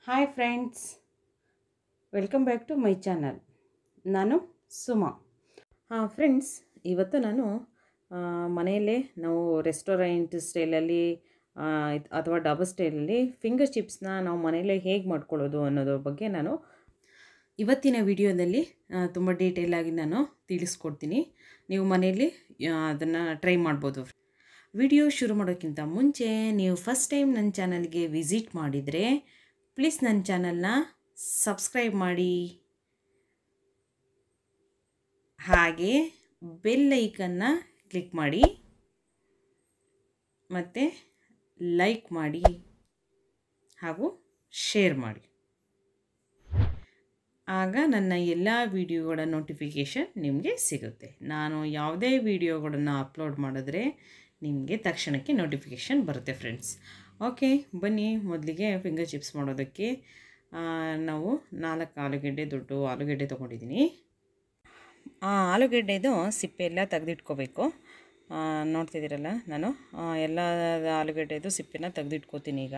hi friends welcome back to my channel ನಾನು ಸುಮಾ ಹಾಂ friends ಇವತ್ತು ನಾನು ಆ, ಮನೆಯಲ್ಲೇ ನಾವು ರೆಸ್ಟೋರೆಂಟ್ ಸ್ಟೈಲಲ್ಲಿ ಆ, ಇದ್- ಅಥವಾ ಡಬಲ್ ಸ್ಟೈಲಲ್ಲಿ ಫಿಂಗರ್ ಚಿಪ್ಸ್ನ ನಾವು ಮನೆಯಲ್ಲೇ ಹೇಗೆ ಮಾಡ್ಕೊಳ್ಳೋದು ಅನ್ನೋದ್ರ ಬಗ್ಗೆ ನಾನು ಇವತ್ತಿನ ವಿಡಿಯೋದಲ್ಲಿ ತುಂಬ ಡೀಟೇಲಾಗಿ ನಾನು ತಿಳಿಸ್ಕೊಡ್ತೀನಿ ನೀವು ಮನೆಯಲ್ಲಿ ಅದನ್ನು ಟ್ರೈ ಮಾಡ್ಬೋದು ವಿಡಿಯೋ ಶುರು ಮಾಡೋಕ್ಕಿಂತ ಮುಂಚೆ ನೀವು ಫಸ್ಟ್ ಟೈಮ್ ನನ್ನ ಚಾನಲ್ಗೆ ವಿಸಿಟ್ ಮಾಡಿದರೆ ಪ್ಲೀಸ್ ನನ್ನ ಚಾನಲ್ನ ಸಬ್ಸ್ಕ್ರೈಬ್ ಮಾಡಿ ಹಾಗೆ ಬೆಲ್ ಐಕನ್ನ ಕ್ಲಿಕ್ ಮಾಡಿ ಮತ್ತು ಲೈಕ್ ಮಾಡಿ ಹಾಗೂ ಶೇರ್ ಮಾಡಿ ಆಗ ನನ್ನ ಎಲ್ಲ ವಿಡಿಯೋಗಳ ನೋಟಿಫಿಕೇಷನ್ ನಿಮಗೆ ಸಿಗುತ್ತೆ ನಾನು ಯಾವುದೇ ವಿಡಿಯೋಗಳನ್ನು ಅಪ್ಲೋಡ್ ಮಾಡಿದ್ರೆ ನಿಮಗೆ ತಕ್ಷಣಕ್ಕೆ ನೋಟಿಫಿಕೇಷನ್ ಬರುತ್ತೆ ಫ್ರೆಂಡ್ಸ್ ಓಕೆ ಬನ್ನಿ ಮೊದಲಿಗೆ ಫಿಂಗರ್ ಚಿಪ್ಸ್ ಮಾಡೋದಕ್ಕೆ ಆ, ನಾವು ನಾಲ್ಕು ಆಲೂಗೆಡ್ಡೆ ದೊಡ್ಡ ಆಲೂಗೆಡ್ಡೆ ತೊಗೊಂಡಿದ್ದೀನಿ ಆ ಆಲೂಗೆಡ್ಡೆದು ಸಿಪ್ಪೆ ಎಲ್ಲ ತೆಗೆದಿಟ್ಕೋಬೇಕು ನೋಡ್ತಿದ್ದೀರಲ್ಲ ನಾನು ಆ, ಎಲ್ಲ ಆಲೂಗೆಡ್ಡೆದು ಸಿಪ್ಪೆನ ತೆಗೆದಿಟ್ಕೋತೀನಿ ಈಗ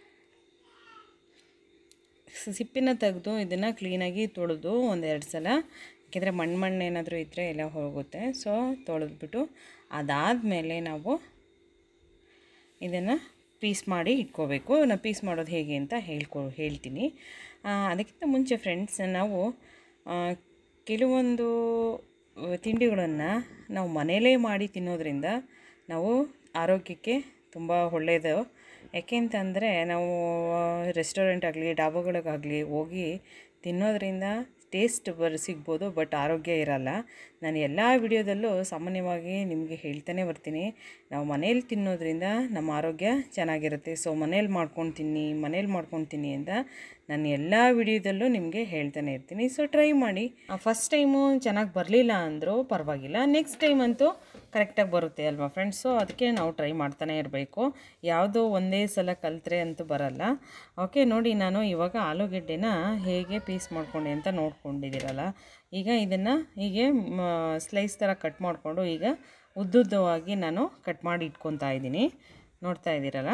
ಸ- ಸಿಪ್ಪಿನ ತೆಗೆದು ಇದನ್ನು ಕ್ಲೀನಾಗಿ ತೊಳೆದು ಒಂದೆರಡು ಸಲ ಯಾಕೆಂದರೆ ಮಣ್ಣು ಮಣ್ಣು ಏನಾದರೂ ಇದ್ದರೆ ಎಲ್ಲ ಹೋಗುತ್ತೆ ಸೊ ತೊಳೆದ್ಬಿಟ್ಟು ಅದಾದಮೇಲೆ ನಾವು ಇದನ್ನು ಪೀಸ್ ಮಾಡಿ ಇಟ್ಕೋಬೇಕು ನಾನು ಪೀಸ್ ಮಾಡೋದು ಹೇಗೆ ಅಂತ ಹೇಳ್ಕೊ ಹೇಳ್ತೀನಿ ಆ, ಅದಕ್ಕಿಂತ ಮುಂಚೆ ಫ್ರೆಂಡ್ಸ್ ನಾವು ಆ, ಕೆಲವೊಂದು ತಿಂಡಿಗಳನ್ನು ನಾವು ಮನೇಲೇ ಮಾಡಿ ತಿನ್ನೋದ್ರಿಂದ ನಾವು ಆರೋಗ್ಯಕ್ಕೆ ತುಂಬ ಒಳ್ಳೆಯದು ಯಾಕೆಂತಂದರೆ ನಾವು ರೆಸ್ಟೋರೆಂಟ್ ಆಗಲಿ ಡಾಬಾಗಳಿಗಾಗಲಿ ಹೋಗಿ ತಿನ್ನೋದ್ರಿಂದ ಟೇಸ್ಟ್ ಬರ್ ಸಿಗ್ಬೋದು ಬಟ್ ಆರೋಗ್ಯ ಇರಲ್ಲ ನಾನು ಎಲ್ಲ ವಿಡಿಯೋದಲ್ಲೂ ಸಾಮಾನ್ಯವಾಗಿ ನಿಮಗೆ ಹೇಳ್ತಾನೆ ಬರ್ತೀನಿ ನಾವು ಮನೇಲಿ ತಿನ್ನೋದ್ರಿಂದ ನಮ್ಮ ಆರೋಗ್ಯ ಚೆನ್ನಾಗಿರುತ್ತೆ ಸೊ ಮನೇಲಿ ಮಾಡ್ಕೊಂಡು ತಿನ್ನಿ ಮನೇಲಿ ಮಾಡ್ಕೊಂಡು ತಿನ್ನಿ ಅಂತ ನಾನು ಎಲ್ಲ ವಿಡಿಯೋದಲ್ಲೂ ನಿಮಗೆ ಹೇಳ್ತಾನೆ ಇರ್ತೀನಿ ಸೊ ಟ್ರೈ ಮಾಡಿ ಫಸ್ಟ್ ಟೈಮು ಚೆನ್ನಾಗಿ ಬರಲಿಲ್ಲ ಅಂದರೂ ಪರವಾಗಿಲ್ಲ ನೆಕ್ಸ್ಟ್ ಟೈಮ್ ಅಂತೂ ಕರೆಕ್ಟಾಗಿ ಬರುತ್ತೆ ಅಲ್ವಾ ಫ್ರೆಂಡ್ಸ್ ಸೊ ಅದಕ್ಕೆ ನಾವು ಟ್ರೈ ಮಾಡ್ತಾನೆ ಇರಬೇಕು ಯಾವುದೋ ಒಂದೇ ಸಲ ಕಲಿತ್ರೆ ಅಂತೂ ಬರಲ್ಲ ಓಕೆ ನೋಡಿ ನಾನು ಇವಾಗ ಆಲೂಗೆಡ್ಡೆನ ಹೇಗೆ ಪೀಸ್ ಮಾಡ್ಕೊಂಡೆ ಅಂತ ನೋಡ್ಕೊಂಡಿದ್ದೀರಲ್ಲ ಈಗ ಇದನ್ನು ಹೀಗೆ ಸ್ಲೈಸ್ ಥರ ಕಟ್ ಮಾಡಿಕೊಂಡು ಈಗ ಉದ್ದುದ್ದವಾಗಿ ನಾನು ಕಟ್ ಮಾಡಿ ಇಟ್ಕೊತಾ ಇದ್ದೀನಿ ನೋಡ್ತಾ ಇದ್ದೀರಲ್ಲ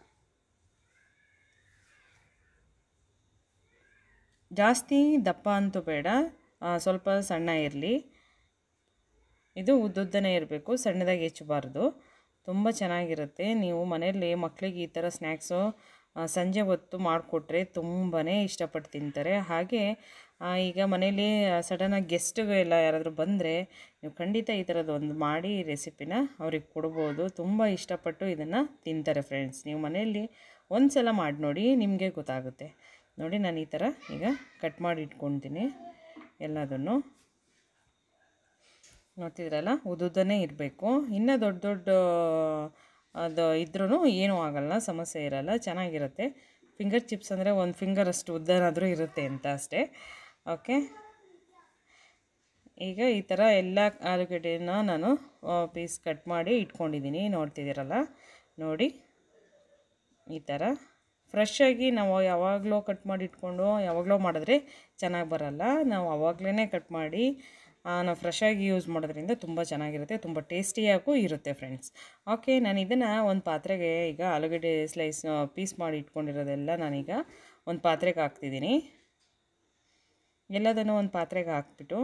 ಜಾಸ್ತಿ ದಪ್ಪ ಅಂತೂ ಬೇಡ ಆ, ಸ್ವಲ್ಪ ಸಣ್ಣ ಇರಲಿ ಇದು ಉದ್ದುದ್ದನೇ ಇರಬೇಕು ಸಣ್ಣದಾಗಿ ಹೆಚ್ಚಬಾರ್ದು ತುಂಬ ಚೆನ್ನಾಗಿರುತ್ತೆ ನೀವು ಮನೆಯಲ್ಲಿ ಮಕ್ಕಳಿಗೆ ಈ ಥರ ಸ್ನ್ಯಾಕ್ಸು ಆ, ಸಂಜೆ ಹೊತ್ತು ಮಾಡಿಕೊಟ್ರೆ ತುಂಬಾ ಇಷ್ಟಪಟ್ಟು ತಿಂತಾರೆ ಹಾಗೆ ಆ, ಈಗ ಮನೇಲಿ ಸಡನ್ನಾಗಿ ಗೆಸ್ಟ್ಗೆಲ್ಲ ಯಾರಾದರೂ ಬಂದರೆ ನೀವು ಖಂಡಿತ ಈ ಥರದ್ದು ಒಂದು ಮಾಡಿ ರೆಸಿಪಿನ ಅವ್ರಿಗೆ ಕೊಡ್ಬೋದು ತುಂಬ ಇಷ್ಟಪಟ್ಟು ಇದನ್ನು ತಿಂತಾರೆ ಫ್ರೆಂಡ್ಸ್ ನೀವು ಮನೆಯಲ್ಲಿ ಒಂದು ಸಲ ಮಾಡಿ ನೋಡಿ ನಿಮಗೆ ಗೊತ್ತಾಗುತ್ತೆ ನೋಡಿ ನಾನು ಈ ಥರ ಈಗ ಕಟ್ ಮಾಡಿ ಇಟ್ಕೊತೀನಿ ಎಲ್ಲದನ್ನು ನೋಡ್ತಿದ್ರಲ್ಲ ಉದ್ದುದ್ದನೇ ಇರಬೇಕು ಇನ್ನೂ ದೊಡ್ಡ ದೊಡ್ಡ ಅದು ಇದ್ರೂ ಏನೂ ಆಗಲ್ಲ ಸಮಸ್ಯೆ ಇರಲ್ಲ ಚೆನ್ನಾಗಿರುತ್ತೆ ಫಿಂಗರ್ ಚಿಪ್ಸ್ ಅಂದರೆ ಒಂದು ಫಿಂಗರ್ ಅಷ್ಟು ಉದ್ದನಾದರೂ ಇರುತ್ತೆ ಅಂತ ಅಷ್ಟೇ ಓಕೆ ಈಗ ಈ ಥರ ಎಲ್ಲ ಆಲೂಗಡ್ಡೆನ ನಾನು ಪೀಸ್ ಕಟ್ ಮಾಡಿ ಇಟ್ಕೊಂಡಿದ್ದೀನಿ ನೋಡ್ತಿದ್ದೀರಲ್ಲ ನೋಡಿ ಈ ಥರ ಫ್ರೆಶ್ ಆಗಿ ನಾವು ಯಾವಾಗಲೂ ಕಟ್ ಮಾಡಿ ಇಟ್ಕೊಂಡು ಯಾವಾಗಲೂ ಮಾಡಿದ್ರೆ ಚೆನ್ನಾಗಿ ಬರಲ್ಲ ನಾವು ಆವಾಗಲೇ ಕಟ್ ಮಾಡಿ ಆ, ನಾವು ಫ್ರೆಶ್ ಆಗಿ ಯೂಸ್ ಮಾಡೋದ್ರಿಂದ ತುಂಬ ಚೆನ್ನಾಗಿರುತ್ತೆ ತುಂಬ ಟೇಸ್ಟಿಯಾಗೂ ಇರುತ್ತೆ ಫ್ರೆಂಡ್ಸ್ ಓಕೆ ನಾನು ಇದನ್ನು ಒಂದು ಪಾತ್ರೆಗೆ ಈಗ ಆಲೂಗಡ್ಡೆ ಸ್ಲೈಸ್ ಪೀಸ್ ಮಾಡಿ ಇಟ್ಕೊಂಡಿರೋದೆಲ್ಲ ನಾನೀಗ ಒಂದು ಪಾತ್ರೆಗೆ ಹಾಕ್ತಿದ್ದೀನಿ ಎಲ್ಲದನ್ನು ಒಂದು ಪಾತ್ರೆಗೆ ಹಾಕ್ಬಿಟ್ಟು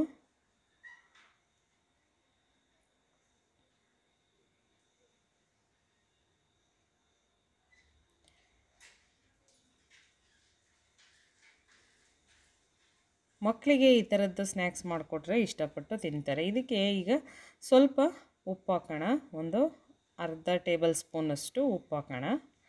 ಮಕ್ಕಳಿಗೆ ಈ ಥರದ್ದು ಸ್ನ್ಯಾಕ್ಸ್ ಮಾಡಿಕೊಟ್ರೆ ಇಷ್ಟಪಟ್ಟು ತಿಂತಾರೆ ಇದಕ್ಕೆ ಈಗ ಸ್ವಲ್ಪ ಉಪ್ಪು ಹಾಕೋಣ ಒಂದು ಅರ್ಧ ಟೇಬಲ್ ಸ್ಪೂನಷ್ಟು ಉಪ್ಪು ಹಾಕೋಣ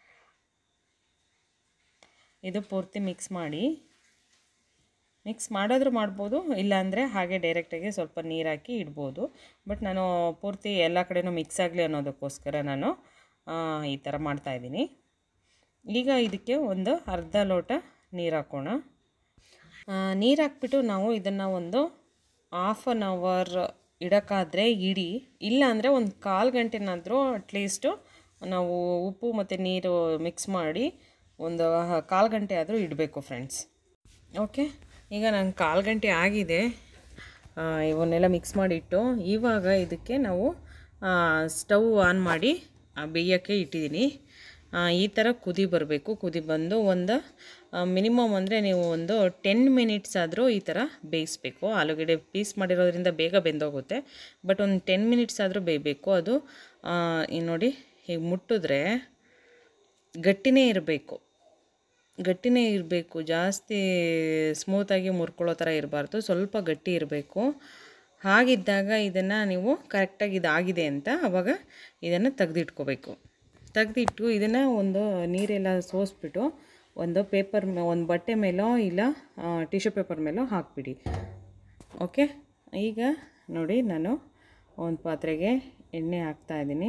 ಇದು ಪೂರ್ತಿ ಮಿಕ್ಸ್ ಮಾಡಿ ಮಿಕ್ಸ್ ಮಾಡಿದ್ರೂ ಮಾಡ್ಬೋದು ಇಲ್ಲಾಂದರೆ ಹಾಗೆ ಡೈರೆಕ್ಟಾಗಿ ಸ್ವಲ್ಪ ನೀರು ಹಾಕಿ ಇಡ್ಬೋದು ಬಟ್ ನಾನು ಪೂರ್ತಿ ಎಲ್ಲ ಕಡೆನೂ ಮಿಕ್ಸ್ ಆಗಲಿ ಅನ್ನೋದಕ್ಕೋಸ್ಕರ ನಾನು ಆ, ಈ ಥರ ಮಾಡ್ತಾಯಿದ್ದೀನಿ ಈಗ ಇದಕ್ಕೆ ಒಂದು ಅರ್ಧ ಲೋಟ ನೀರು ಹಾಕೋಣ ನೀರು ಹಾಕ್ಬಿಟ್ಟು ನಾವು ಇದನ್ನು ಒಂದು ಹಾಫ್ ಆನ್ ಅವರ್ ಇಡೋಕ್ಕಾದರೆ ಇಡಿ ಇಲ್ಲ ಅಂದರೆ ಒಂದು ಕಾಲು ಗಂಟೆನಾದರೂ ಅಟ್ಲೀಸ್ಟು ನಾವು ಉಪ್ಪು ಮತ್ತು ನೀರು ಮಿಕ್ಸ್ ಮಾಡಿ ಒಂದು ಕಾಲು ಗಂಟೆ ಆದರೂ ಇಡಬೇಕು ಫ್ರೆಂಡ್ಸ್ ಓಕೆ ಈಗ ನಂಗೆ ಕಾಲು ಗಂಟೆ ಆಗಿದೆ ಆ, ಇವನ್ನೆಲ್ಲ ಮಿಕ್ಸ್ ಮಾಡಿಟ್ಟು ಇವಾಗ ಇದಕ್ಕೆ ನಾವು ಸ್ಟವ್ ಆನ್ ಮಾಡಿ ಆ, ಬೇಯೋಕ್ಕೆ ಇಟ್ಟಿದ್ದೀನಿ ಈ ಥರ ಕುದಿ ಬರಬೇಕು ಕುದಿ ಬಂದು ಒಂದು ಮಿನಿಮಮ್ ಅಂದರೆ ನೀವು ಒಂದು ಟೆನ್ ಮಿನಿಟ್ಸ್ ಆದರೂ ಈ ಥರ ಬೇಯಿಸ್ಬೇಕು ಆಲೂಗಡ್ಡೆ ಪೀಸ್ ಮಾಡಿರೋದ್ರಿಂದ ಬೇಗ ಬೆಂದೋಗುತ್ತೆ ಬಟ್ ಒಂದು ಟೆನ್ ಮಿನಿಟ್ಸ್ ಆದರೂ ಬೇಯಬೇಕು ಅದು ಆ, ಈ ನೋಡಿ ಹೀಗೆ ಮುಟ್ಟಿದ್ರೆ ಗಟ್ಟಿನೇ ಇರಬೇಕು ಗಟ್ಟಿನೇ ಇರಬೇಕು ಜಾಸ್ತಿ ಸ್ಮೂತಾಗಿ ಮುರ್ಕೊಳ್ಳೋ ಥರ ಇರಬಾರ್ದು ಸ್ವಲ್ಪ ಗಟ್ಟಿ ಇರಬೇಕು ಹಾಗಿದ್ದಾಗ ಇದನ್ನು ನೀವು ಕರೆಕ್ಟಾಗಿ ಇದಾಗಿದೆ ಅಂತ ಅವಾಗ ಇದನ್ನು ತೆಗೆದಿಟ್ಕೋಬೇಕು ತೆಗೆದಿಟ್ಟು ಇದನ್ನು ಒಂದು ನೀರೆಲ್ಲ ಸೋಸ್ಬಿಟ್ಟು ಒಂದು ಪೇಪರ್ ಮೇ ಒಂದು ಬಟ್ಟೆ ಮೇಲೋ ಇಲ್ಲ ಟಿಶ್ಯೂ ಪೇಪರ್ ಮೇಲೋ ಹಾಕಿಬಿಡಿ ಓಕೆ ಈಗ ನೋಡಿ ನಾನು ಒಂದು ಪಾತ್ರೆಗೆ ಎಣ್ಣೆ ಹಾಕ್ತಾ ಇದ್ದೀನಿ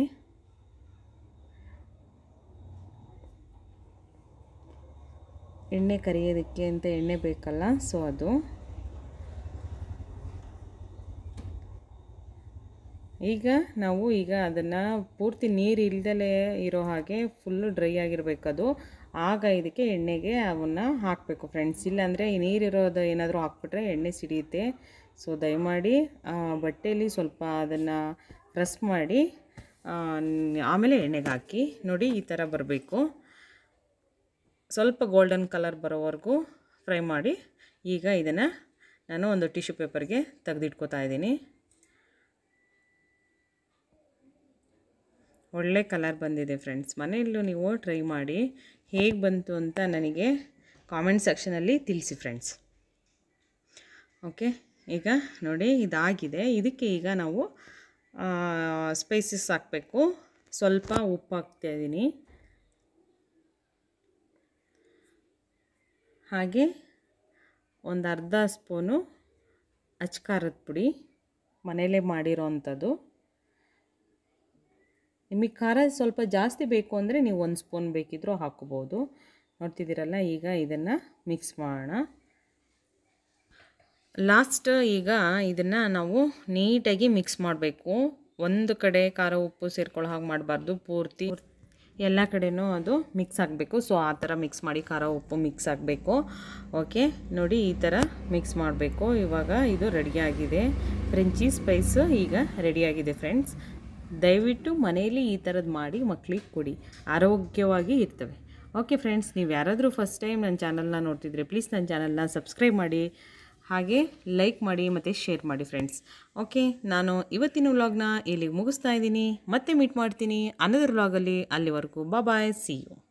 ಎಣ್ಣೆ ಕರಿಯೋದಕ್ಕೆ ಅಂತ ಎಣ್ಣೆ ಬೇಕಲ್ಲ ಸೊ ಅದು ಈಗ ನಾವು ಈಗ ಅದನ್ನು ಪೂರ್ತಿ ನೀರು ಇಲ್ದಲೇ ಇರೋ ಹಾಗೆ ಫುಲ್ಲು ಡ್ರೈ ಆಗಿರಬೇಕದು ಆಗ ಇದಕ್ಕೆ ಎಣ್ಣೆಗೆ ಅವನ್ನ ಹಾಕಬೇಕು ಫ್ರೆಂಡ್ಸ್ ಇಲ್ಲಾಂದರೆ ಈ ನೀರಿರೋದು ಏನಾದರೂ ಹಾಕ್ಬಿಟ್ರೆ ಎಣ್ಣೆ ಸಿಡಿಯುತ್ತೆ ಸೊ ದಯಮಾಡಿ ಆ, ಬಟ್ಟೆಯಲ್ಲಿ ಸ್ವಲ್ಪ ಅದನ್ನು ಪ್ರೆಸ್ ಮಾಡಿ ಆ, ಆಮೇಲೆ ಎಣ್ಣೆಗೆ ಹಾಕಿ ನೋಡಿ ಈ ಥರ ಬರಬೇಕು ಸ್ವಲ್ಪ ಗೋಲ್ಡನ್ ಕಲರ್ ಬರೋವರೆಗೂ ಫ್ರೈ ಮಾಡಿ ಈಗ ಇದನ್ನು ನಾನು ಒಂದು ಟಿಶ್ಯೂ ಪೇಪರ್ಗೆ ತೆಗೆದಿಟ್ಕೋತಾ ಇದ್ದೀನಿ ಒಳ್ಳೆ ಕಲರ್ ಬಂದಿದೆ ಫ್ರೆಂಡ್ಸ್ ಮನೆಯಲ್ಲೂ ನೀವು ಟ್ರೈ ಮಾಡಿ ಹೇಗೆ ಬಂತು ಅಂತ ನನಗೆ ಕಾಮೆಂಟ್ ಸೆಕ್ಷನಲ್ಲಿ ತಿಳಿಸಿ ಫ್ರೆಂಡ್ಸ್ ಓಕೆ ಈಗ ನೋಡಿ ಇದಾಗಿದೆ ಇದಕ್ಕೆ ಈಗ ನಾವು ಸ್ಪೈಸಸ್ ಹಾಕಬೇಕು ಸ್ವಲ್ಪ ಉಪ್ಪು ಹಾಕ್ತಾ ಇದ್ದೀನಿ ಹಾಗೆ ಒಂದು ಅರ್ಧ ಸ್ಪೂನು ಅಚ್ಕಾರದ ಪುಡಿ ಮನೇಲೇ ಮಾಡಿರೋ ಅಂಥದ್ದು ನಿಮಗೆ ಖಾರ ಸ್ವಲ್ಪ ಜಾಸ್ತಿ ಬೇಕು ಅಂದರೆ ನೀವು ಒಂದು ಸ್ಪೂನ್ ಬೇಕಿದ್ರೂ ಹಾಕೋಬೋದು ನೋಡ್ತಿದ್ದೀರಲ್ಲ ಈಗ ಇದನ್ನು ಮಿಕ್ಸ್ ಮಾಡೋಣ ಲಾಸ್ಟ್ ಈಗ ಇದನ್ನು ನಾವು ನೀಟಾಗಿ ಮಿಕ್ಸ್ ಮಾಡಬೇಕು ಒಂದು ಕಡೆ ಖಾರ ಉಪ್ಪು ಸೇರ್ಕೊಳ್ಳೋ ಹಾಗೆ ಮಾಡಬಾರ್ದು ಪೂರ್ತಿ ಎಲ್ಲ ಕಡೆನೂ ಅದು ಮಿಕ್ಸ್ ಆಗಬೇಕು ಸೊ ಆ ಥರ ಮಿಕ್ಸ್ ಮಾಡಿ ಖಾರ ಉಪ್ಪು ಮಿಕ್ಸ್ ಆಗಬೇಕು ಓಕೆ ನೋಡಿ ಈ ಥರ ಮಿಕ್ಸ್ ಮಾಡಬೇಕು ಇವಾಗ ಇದು ರೆಡಿಯಾಗಿದೆ ಫ್ರೆಂಚಿ ಸ್ಪೈಸ್ ಈಗ ರೆಡಿಯಾಗಿದೆ ಫ್ರೆಂಡ್ಸ್ ದಯವಿಟ್ಟು ಮನೆಯಲ್ಲಿ ಈ ಥರದ್ದು ಮಾಡಿ ಮಕ್ಕಳಿಗೆ ಕೊಡಿ ಆರೋಗ್ಯವಾಗಿ ಇರ್ತವೆ ಓಕೆ ಫ್ರೆಂಡ್ಸ್ ನೀವು ಯಾರಾದರೂ ಫಸ್ಟ್ ಟೈಮ್ ನನ್ನ ಚಾನಲ್ನ ನೋಡ್ತಿದ್ರೆ ಪ್ಲೀಸ್ ನನ್ನ ಚಾನಲ್ನ ಸಬ್ಸ್ಕ್ರೈಬ್ ಮಾಡಿ ಹಾಗೆ ಲೈಕ್ ಮಾಡಿ ಮತ್ತು ಶೇರ್ ಮಾಡಿ ಫ್ರೆಂಡ್ಸ್ ಓಕೆ ನಾನು ಇವತ್ತಿನ ವ್ಲಾಗ್ನ ಇಲ್ಲಿಗೆ ಮುಗಿಸ್ತಾ ಇದ್ದೀನಿ ಮತ್ತೆ ಮೀಟ್ ಮಾಡ್ತೀನಿ ಅನ್ನೋದ್ರ ವ್ಲಾಗಲ್ಲಿ ಅಲ್ಲಿವರೆಗೂ ಬಾಯ್ ಸಿ ಯು